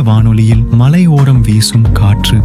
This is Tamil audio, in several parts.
வானொலியில் மலையோரம் வீசும் காற்று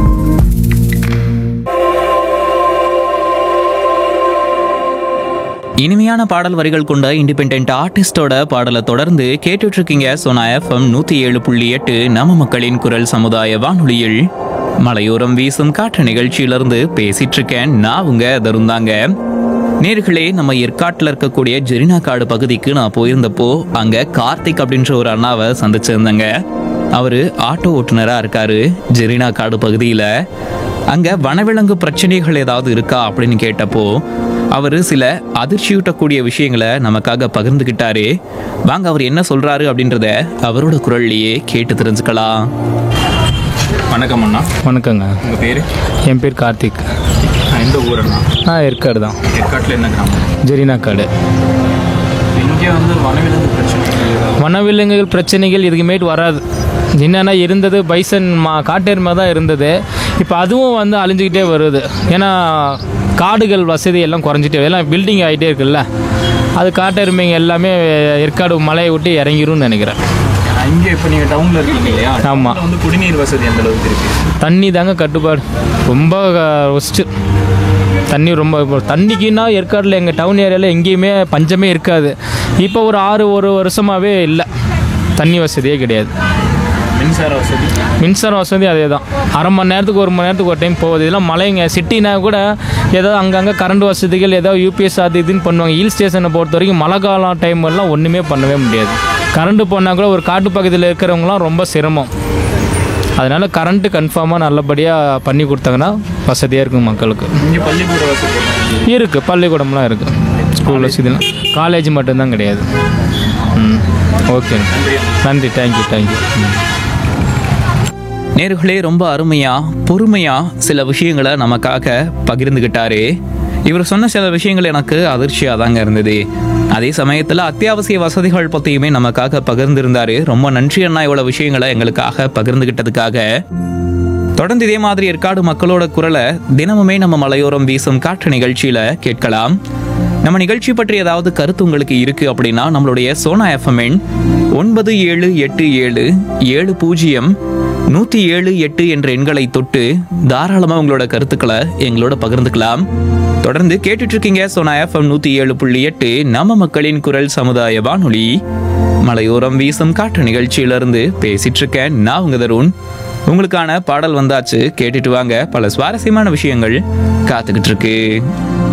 இனிமையான பாடல் வரிகள் கொண்ட இண்டிபெண்ட் ஆர்டிஸ்டோட பாடலை தொடர்ந்து கேட்டுட்டு இருக்கீங்க சோனா எஃப்எம் நூத்தி ஏழு புள்ளி எட்டு நம்ம மக்களின் குரல் சமுதாய வானொலியில் மலையோரம் வீசும் காற்று நிகழ்ச்சியிலிருந்து பேசிட்டு இருக்கேன் நான் உங்க தருந்தாங்க நேர்களே நம்ம ஏற்காட்டில் இருக்கக்கூடிய ஜெரினா காடு பகுதிக்கு நான் போயிருந்தப்போ அங்க கார்த்திக் அப்படின்ற ஒரு அண்ணாவை சந்திச்சிருந்தேங்க அவரு ஆட்டோ ஓட்டுநரா இருக்காரு ஜெரினா காடு பகுதியில அங்க வனவிலங்கு பிரச்சனைகள் ஏதாவது இருக்கா அப்படின்னு கேட்டப்போ அவர் சில அதிர்ச்சியூட்டக்கூடிய விஷயங்களை நமக்காக பகிர்ந்துக்கிட்டாரு வாங்க அவர் என்ன சொல்றாரு அப்படின்றத அவரோட குரல்லையே கேட்டு தெரிஞ்சுக்கலாம் வணக்கம் அண்ணா வணக்கங்க உங்க பேரு என் பேர் கார்த்திக் எந்த ஊர் அண்ணா ஆ ஏற்காடு தான் ஏற்காட்டில் என்ன கிராமம் ஜெரினா காடு இங்கே வந்து வனவிலங்கு பிரச்சனைகள் வனவிலங்குகள் பிரச்சனைகள் இதுக்குமேட்டு வராது என்னென்னா இருந்தது பைசன் மா காட்டெருமை தான் இருந்தது இப்போ அதுவும் வந்து அழிஞ்சிக்கிட்டே வருது ஏன்னா காடுகள் வசதி எல்லாம் குறைஞ்சிட்டே எல்லாம் பில்டிங் ஆகிட்டே இருக்குல்ல அது காட்டெருமைங்க எல்லாமே ஏற்காடு மலையை விட்டு இறங்கிரும்னு நினைக்கிறேன் இங்கே இப்போ நீங்கள் டவுனில் இருக்கீங்க இல்லையா ஆமா. வந்து குடிநீர் வசதி எந்த அளவுக்கு இருக்கு தண்ணி தாங்க கட்டுப்பாடு ரொம்ப ஒஸ்ட்டு தண்ணி ரொம்ப இப்போ தண்ணிக்குன்னா ஏற்காடில் எங்கள் டவுன் ஏரியாவில் எங்கேயுமே பஞ்சமே இருக்காது இப்போ ஒரு ஆறு ஒரு வருஷமாகவே இல்லை தண்ணி வசதியே கிடையாது மின்சார வசதி மின்சார வசதி அதே தான் அரை மணி நேரத்துக்கு ஒரு மணி நேரத்துக்கு ஒரு டைம் போகுது இதெல்லாம் மலைங்க சிட்டினா கூட ஏதோ அங்கங்கே கரண்ட் வசதிகள் ஏதோ யூபிஎஸ் அது இதுன்னு பண்ணுவாங்க ஹில் ஸ்டேஷனை பொறுத்த வரைக்கும் மழை காலம் டைம் எல்லாம் ஒன்றுமே பண்ணவே முடியாது கரண்ட் போனால் கூட ஒரு காட்டு பகுதியில் இருக்கிறவங்களாம் ரொம்ப சிரமம் அதனால் கரண்ட்டு கன்ஃபார்மாக நல்லபடியாக பண்ணி கொடுத்தாங்கன்னா வசதியாக இருக்கும் மக்களுக்கு இங்கே பள்ளிக்கூட வசதி இருக்குது பள்ளிக்கூடம்லாம் இருக்குது ஸ்கூல் வசதிலாம் காலேஜ் மட்டும்தான் கிடையாது ம் ஓகே நன்றி தேங்க்யூ தேங்க்யூ ம் நேர்களே ரொம்ப அருமையா பொறுமையா சில விஷயங்களை நமக்காக பகிர்ந்துகிட்டாரு இவர் சொன்ன சில விஷயங்கள் எனக்கு அதிர்ச்சியா தாங்க இருந்தது அதே சமயத்துல அத்தியாவசிய வசதிகள் பத்தியுமே நமக்காக பகிர்ந்திருந்தாரு ரொம்ப நன்றி அண்ணா இவ்வளவு விஷயங்களை எங்களுக்காக பகிர்ந்துகிட்டதுக்காக தொடர்ந்து இதே மாதிரி ஏற்காடு மக்களோட குரலை தினமுமே நம்ம மலையோரம் வீசும் காற்று நிகழ்ச்சியில கேட்கலாம் நம்ம நிகழ்ச்சி பற்றி ஏதாவது கருத்து உங்களுக்கு இருக்கு அப்படின்னா நம்மளுடைய சோனா எஃப்எம் எண் ஒன்பது ஏழு எட்டு ஏழு ஏழு பூஜ்ஜியம் நூற்றி ஏழு எட்டு என்ற எண்களை தொட்டு தாராளமாக உங்களோட கருத்துக்களை எங்களோட பகிர்ந்துக்கலாம் தொடர்ந்து கேட்டுட்டு இருக்கீங்க சோனா எஃப்எம் நூற்றி ஏழு புள்ளி எட்டு நம்ம மக்களின் குரல் சமுதாய வானொலி மலையோரம் வீசும் காற்று நிகழ்ச்சியிலிருந்து பேசிட்டு இருக்கேன் நான் உங்க தருண் உங்களுக்கான பாடல் வந்தாச்சு கேட்டுட்டு வாங்க பல சுவாரஸ்யமான விஷயங்கள் காத்துக்கிட்டு இருக்கு